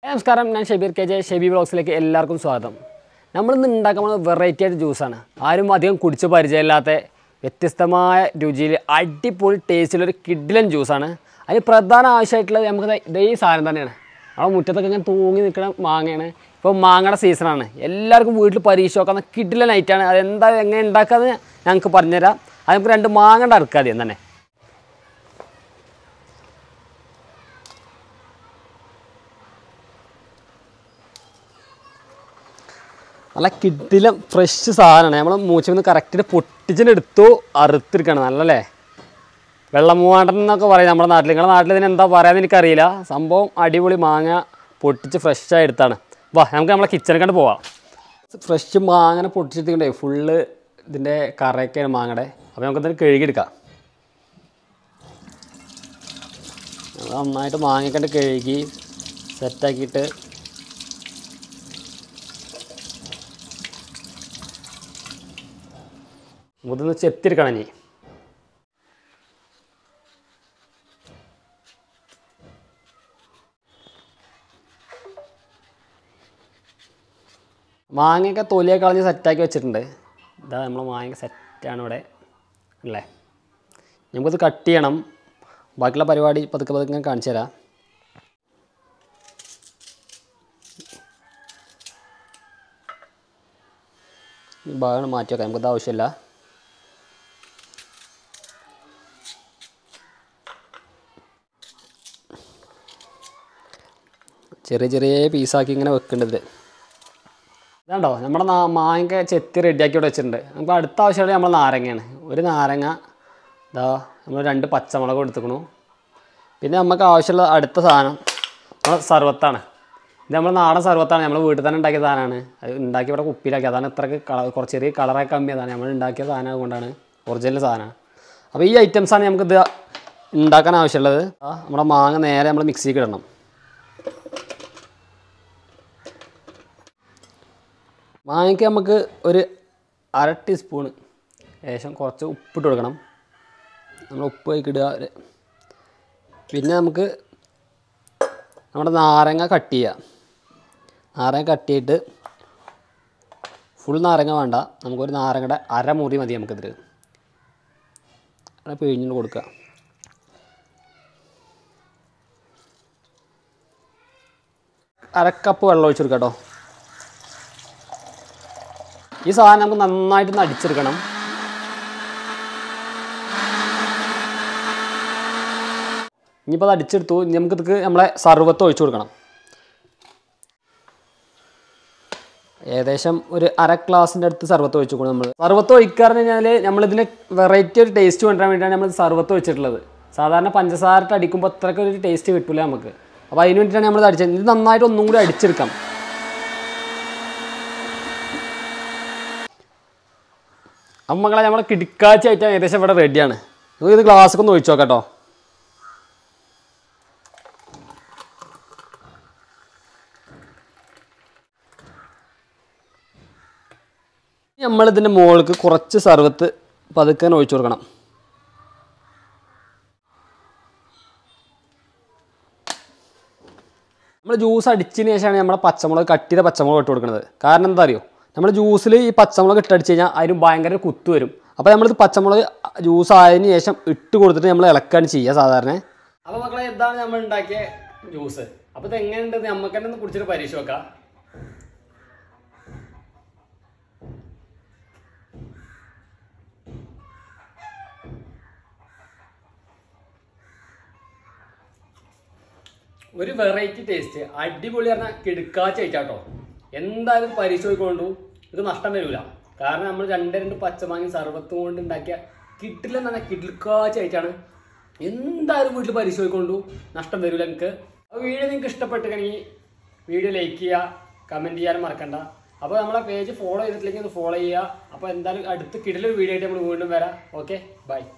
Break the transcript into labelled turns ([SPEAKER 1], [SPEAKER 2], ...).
[SPEAKER 1] നമസ്കാരം ഞാൻ Shebeer K J Shebi ബ്ലോഗ്സിലേക്ക് എല്ലാവർക്കും സ്വാഗതം നമ്മളിന്ന് ഉണ്ടാക്കാൻ പോകുന്നത് വെറൈറ്റി ആയിട്ട് ജ്യൂസാണ് ആരും അധികം കുടിച്ച് പരിചയമില്ലാത്ത വ്യത്യസ്തമായ രുചിയിൽ അടിപൊളി ടേസ്റ്റിലൊരു കിഡിലൻ ജ്യൂസാണ് അതിന് പ്രധാന ആവശ്യമായിട്ടുള്ളത് നമുക്ക് ദേ ഇതേ ഈ സാധനം തന്നെയാണ് നമ്മുടെ മുറ്റത്തൊക്കെ ഇങ്ങനെ തൂങ്ങി നിൽക്കുന്ന മാങ്ങയാണ് ഇപ്പോൾ മാങ്ങയുടെ സീസണാണ് എല്ലാവർക്കും വീട്ടിൽ പരീക്ഷ നോക്കാവുന്ന കിഡിലൻ ഐറ്റാണ് അതെന്താ എങ്ങനെ ഉണ്ടാക്കാമെന്ന് ഞങ്ങൾക്ക് പറഞ്ഞുതരാം അത് നമുക്ക് രണ്ട് മാങ്ങയുടെ അടക്കാം ആദ്യം തന്നെ നല്ല കിഡിലും ഫ്രഷ് സാധനമാണ് നമ്മൾ മൂച്ചിൽ നിന്ന് കറക്റ്റിന് പൊട്ടിച്ചിനെടുത്തു അറുത്തിരിക്കണം നല്ലല്ലേ വെള്ളം മൂവാണ്ടൻ എന്നൊക്കെ പറയും നമ്മുടെ നാട്ടിൽ നിങ്ങളുടെ നാട്ടിൽ ഇതിന് എന്താ പറയാന്ന് എനിക്കറിയില്ല സംഭവം അടിപൊളി മാങ്ങ പൊട്ടിച്ച് ഫ്രഷായി എടുത്താണ് വാ നമുക്ക് നമ്മളെ കിച്ചണിൽ കണ്ട് പോവാം ഫ്രഷ് മാങ്ങനെ പൊട്ടിച്ചെടുത്തിട്ടുണ്ടേ ഫുള്ള് ഇതിൻ്റെ കറയൊക്കെയാണ് മാങ്ങയുടെ അപ്പോൾ നമുക്കതിന് കഴുകിയെടുക്കാം നമ്മൾ നന്നായിട്ട് മാങ്ങക്കണ്ട് കഴുകി സെറ്റാക്കിയിട്ട് മുതിർന്ന് ചെത്തിരിക്കണം ഇനി മാങ്ങയൊക്കെ തൊലിയൊക്കെ കളഞ്ഞ് സെറ്റാക്കി വെച്ചിട്ടുണ്ട് ഇതാ നമ്മൾ മാങ്ങ സെറ്റാണ് ഇവിടെ അല്ലേ നമുക്കിത് കട്ട് ചെയ്യണം ബാക്കിയുള്ള പരിപാടി പതുക്കെ പതുക്കെ ഞാൻ കാണിച്ചു തരാം ഈ ഭാഗം മാറ്റി വെക്കാം നമുക്കത് ആവശ്യമില്ല ചെറിയ ചെറിയ പീസാക്കി ഇങ്ങനെ വെക്കേണ്ടത് ഇതാണ്ടോ നമ്മുടെ നാ- മാങ്ങ ചെത്തി റെഡിയാക്കി ഇവിടെ വെച്ചിട്ടുണ്ട് നമുക്ക് അടുത്ത ആവശ്യമുള്ളത് നമ്മൾ നാരങ്ങയാണ് ഒരു നാരങ്ങ ഇതാ നമ്മൾ രണ്ട് പച്ചമുളക് എടുത്തുക്കണു പിന്നെ നമുക്ക് ആവശ്യമുള്ള അടുത്ത സാധനം നമ്മൾ സർവത്താണ് ഇത് നമ്മൾ നാടൻ സർവത്താണ് നമ്മൾ വീട്ടിൽ തന്നെ ഉണ്ടാക്കിയ സാധനമാണ് അത് ഉണ്ടാക്കി ഇവിടെ കുപ്പിയിലാക്കി അതാണ് ഇത്രയ്ക്ക് കളർ കുറച്ച് ചെറിയ കളറൊക്കെ കമ്മിയതാണ് നമ്മൾ ഉണ്ടാക്കിയ സാധനം അതുകൊണ്ടാണ് ഒറിജിനൽ സാധനമാണ് അപ്പോൾ ഈ ഐറ്റംസാണ് നമുക്കിത് ഉണ്ടാക്കാൻ ആവശ്യമുള്ളത് ആ, നമ്മുടെ മാങ്ങ നേരെ നമ്മൾ മിക്സിക്ക് ഇടണം മാങ്ങയ്ക്ക് നമുക്ക് ഒരു അര ടീസ്പൂണ് ഏകദേശം കുറച്ച് ഉപ്പിട്ട് കൊടുക്കണം നമ്മൾ ഉപ്പ് കഴിക്കിടുക ഒരു- പിന്നെ നമുക്ക് നമ്മുടെ നാരങ്ങ കട്ട് ചെയ്യുക നാരങ്ങ കട്ട് ചെയ്തിട്ട് ഫുൾ നാരങ്ങ വേണ്ട നമുക്കൊരു നാരങ്ങയുടെ അരമുറി മതി നമുക്കിതിൽ അങ്ങനെ പിഴിഞ്ഞിട്ട് കൊടുക്കുക അരക്കപ്പ് വെള്ളം ഒഴിച്ച് കൊടുക്കാം കേട്ടോ ഈ സാധനം നമുക്ക് നന്നായിട്ട് അടിച്ചെടുക്കണം ഇനിയിപ്പോൾ അത് അടിച്ചെടുത്തു ഇനി നമുക്ക് ഇതൊക്കെ നമ്മളെ സർവത്ത് ഒഴിച്ചു കൊടുക്കണം ഏകദേശം ഒരു അര ഗ്ലാസിൻ്റെ അടുത്ത് സർവത്ത് ഒഴിച്ചു കൊടുക്കും നമ്മൾ സർവത്ത് ഒഴിക്കാറെന്ന് കഴിഞ്ഞാൽ നമ്മളിതിന് വെറൈറ്റി ഒരു ടേസ്റ്റ് കൊണ്ടുവരാൻ വേണ്ടിയിട്ടാണ് നമ്മൾ സർവത്ത് ഒഴിച്ചിട്ടുള്ളത് സാധാരണ പഞ്ചസാര അടിക്കുമ്പോൾ അത്രയ്ക്ക് ഒരു ടേസ്റ്റ് കിട്ടില്ല നമുക്ക് അപ്പോൾ അതിന് വേണ്ടിയിട്ടാണ് നമ്മൾ അടിച്ചത് ഇത് നന്നായിട്ട് ഒന്നും കൂടി അടിച്ചെടുക്കാം അപ്പം മക്കളെ നമ്മളെ കിടക്കാച്ച ഐറ്റം ഏകദേശം ഇവിടെ റെഡിയാണ് നമുക്ക് ഇത് ഗ്ലാസ്സൊക്കെ ഒന്ന് ഒഴിച്ചു നോക്കാം കേട്ടോ നമ്മളിതിൻ്റെ മുകൾക്ക് കുറച്ച് സർവത്ത് പതുക്കാൻ ഒഴിച്ചു കൊടുക്കണം നമ്മൾ ജ്യൂസ് അടിച്ചതിന് ശേഷമാണ് നമ്മുടെ പച്ചമുളക് കട്ട് ചെയ്ത പച്ചമുളക് ഇട്ട് കൊടുക്കുന്നത് കാരണം എന്താ അറിയോ നമ്മൾ ജ്യൂസിൽ ഈ പച്ചമുളക് ഇട്ടടിച്ച് കഴിഞ്ഞാൽ അതിന് ഭയങ്കര കുത്തു വരും അപ്പോൾ നമ്മളിത് പച്ചമുളക് ജ്യൂസ് ആയതിന് ശേഷം ഇട്ട് കൊടുത്തിട്ട് നമ്മൾ ഇളക്കാണ് ചെയ്യുക സാധാരണ അപ്പോൾ മക്കളെ ഇതാണ് നമ്മൾ ഉണ്ടാക്കിയ ജ്യൂസ് അപ്പോൾ ഇത് എങ്ങനെയുണ്ട് നമുക്ക് തന്നെ ഒന്ന് കുടിച്ചിട്ട് പരീക്ഷ വെക്കാം ഒരു വെറൈറ്റി ടേസ്റ്റ് അടിപൊളി പറഞ്ഞാൽ കിടുക്കാച്ച കഴിച്ചാട്ടോ എന്തായാലും പരിശോധിക്കൊണ്ടു ഇത് നഷ്ടം വരില്ല കാരണം നമ്മൾ രണ്ട് രണ്ട് പച്ചമാങ്ങി സർവത്തും കൊണ്ട് ഉണ്ടാക്കിയ കിട്ടില്ലെന്ന് പറഞ്ഞാൽ കിടുക്കാച്ച കഴിച്ചാണ് എന്തായാലും വീട്ടിൽ പരിശോധിക്കൊണ്ടു നഷ്ടം വരില്ല നിങ്ങൾക്ക് അപ്പോൾ വീഡിയോ നിങ്ങൾക്ക് ഇഷ്ടപ്പെട്ടിട്ടുണ്ടെങ്കിൽ വീഡിയോ ലൈക്ക് ചെയ്യുക കമൻറ്റ് ചെയ്യാനും മറക്കണ്ട അപ്പോൾ നമ്മളെ പേജ് ഫോളോ ചെയ്തിട്ടില്ലെങ്കിൽ ഒന്ന് ഫോളോ ചെയ്യുക അപ്പോൾ എന്തായാലും അടുത്ത് കിടലൊരു വീഡിയോ ആയിട്ട് നമ്മൾ വീണ്ടും വരാം ഓക്കെ ബൈ